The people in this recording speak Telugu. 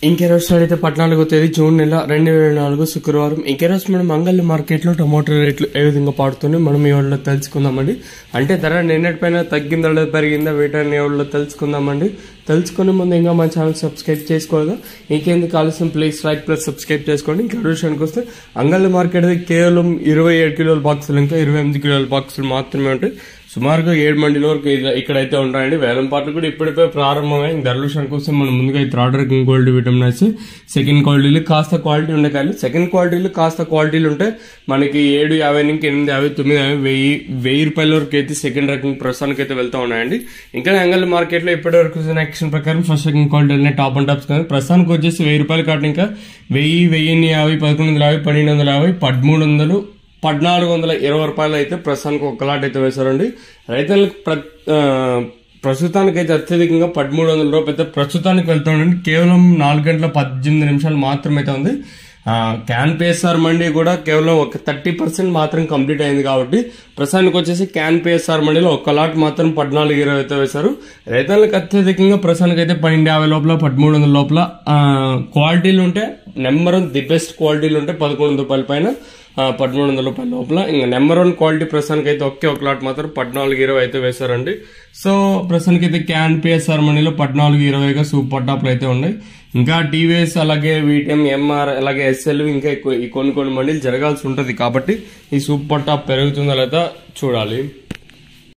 ఇంకే రోజు అయితే పద్నాలుగో తేదీ జూన్ నెల రెండు వేల నాలుగు శుక్రవారం ఇంకే రోజు మనం మంగళ మార్కెట్లో టమాటో రేట్లు ఏ విధంగా పాడుతున్నాయి మనం ఈ వాళ్ళలో తెలుసుకుందామండి అంటే ధర నిన్నటిపైన తగ్గిందా లేదా పెరిగిందా వీటన్ని ఎవరిలో తెలుసుకుందామండి తెలుసుకునే ముందు ఇంకా మన ఛానల్ సబ్స్క్రైబ్ చేసుకోగా ఇంకెందుకు ఆలస్యం ప్లీజ్ లైక్ ప్లస్ సబ్స్క్రైబ్ చేసుకోండి ఇంకా విషయానికి వస్తే అంగళ్ళ మార్కెట్ అయితే కేవలం ఇరవై ఏడు కిలోల బాక్సులు ఇంకా ఇరవై ఎనిమిది కిలోల బాక్సులు మాత్రమే ఉంటాయి సుమారుగా ఏడు మండల వరకు ఇద- ఇక్కడైతే ఉంటాయండి వేలం పాటలు కూడా ఇప్పుడిపై ప్రారంభమై ధరల విషయానికి వస్తే మనం ముందుగా ఈ థర్డ్ ర్యాంకింగ్ క్వాలిటీ విటమిన్ వచ్చి సెకండ్ క్వాలిటీలు కాస్త క్వాలిటీ ఉండే కానీ సెకండ్ క్వాలిటీలు కాస్త క్వాలిటీలు ఉంటే మనకి ఏడు యాభై నుంచి ఎనిమిది యాభై తొమ్మిది యాభై వెయ్యి వెయ్యి రూపాయల వరకు అయితే సెకండ్ ర్యాంకింగ్ ప్రస్తుతానికి అయితే వెళ్తూ ఉన్నాయండి ఇంకా యాంగల్ మార్కెట్లో ఇప్పటి వరకు యాక్షన్ ప్రకారం ఫస్ట్ సెకండ్ క్వాలిటీ అనే టాప్ అండ్ టాప్స్ కానీ ప్రస్తుతానికి వచ్చేసి వెయ్యి రూపాయలు కాటు ఇంకా వెయ్యి వెయ్యిన్ని యాభై పదకొండు వందల యాభై పన్నెండు వందల యాభై పదమూడు వందలు పద్నాలుగు వందల ఇరవై రూపాయలు అయితే ప్రస్తుతానికి ఒక లాట్ అయితే వేశారండి రైతులకు ప్ర ఆ, ప్రస్తుతానికి అయితే అత్యధికంగా పదమూడు వందల రూపాయలు అయితే ప్రస్తుతానికి వెళ్తుండండి కేవలం నాలుగు గంటల పద్దెనిమిది నిమిషాలు మాత్రమే అయితే ఉంది ఆ, క్యాన్ పిఎస్ఆర్ మండీ కూడా కేవలం ఒక థర్టీ పర్సెంట్ మాత్రం కంప్లీట్ అయింది కాబట్టి ప్రస్తుతానికి వచ్చేసి క్యాన్ పిఎస్ఆర్ మండీలో ఒక లాట్ మాత్రం పద్నాలుగు ఇరవై అయితే వేశారు రైతులకు అత్యధికంగా ప్రస్తుతానికి అయితే పన్నెండు యాభై లోపల పదమూడు వందల లోపల ఆ, క్వాలిటీలు ఉంటే నెంబర్ వన్ ది బెస్ట్ క్వాలిటీలు ఉంటే పదకొండు వందల రూపాయల పైన ఆ, పదమూడు వందల రూపాయల లోపల ఇంకా నెంబర్ వన్ క్వాలిటీ ప్రస్తుతానికి అయితే ఒకే ఒక లాట్ మాత్రం పద్నాలుగు ఇరవై అయితే వేశారండి సో ప్రస్తుతానికి అయితే క్యాన్ పిఎస్ఆర్ మనీలో పద్నాలుగు ఇరవైగా సూపర్ టాప్లు అయితే ఉన్నాయి ఇంకా టీవీఎస్ అలాగే వీటిఎం ఎంఆర్ అలాగే ఎస్ఎల్ ఇంకా ఎక్కువ ఈ కొన్ని కొన్ని మండీలు జరగాల్సి ఉంటుంది కాబట్టి ఈ సూపర్ టాప్ పెరుగుతుందా లేదా చూడాలి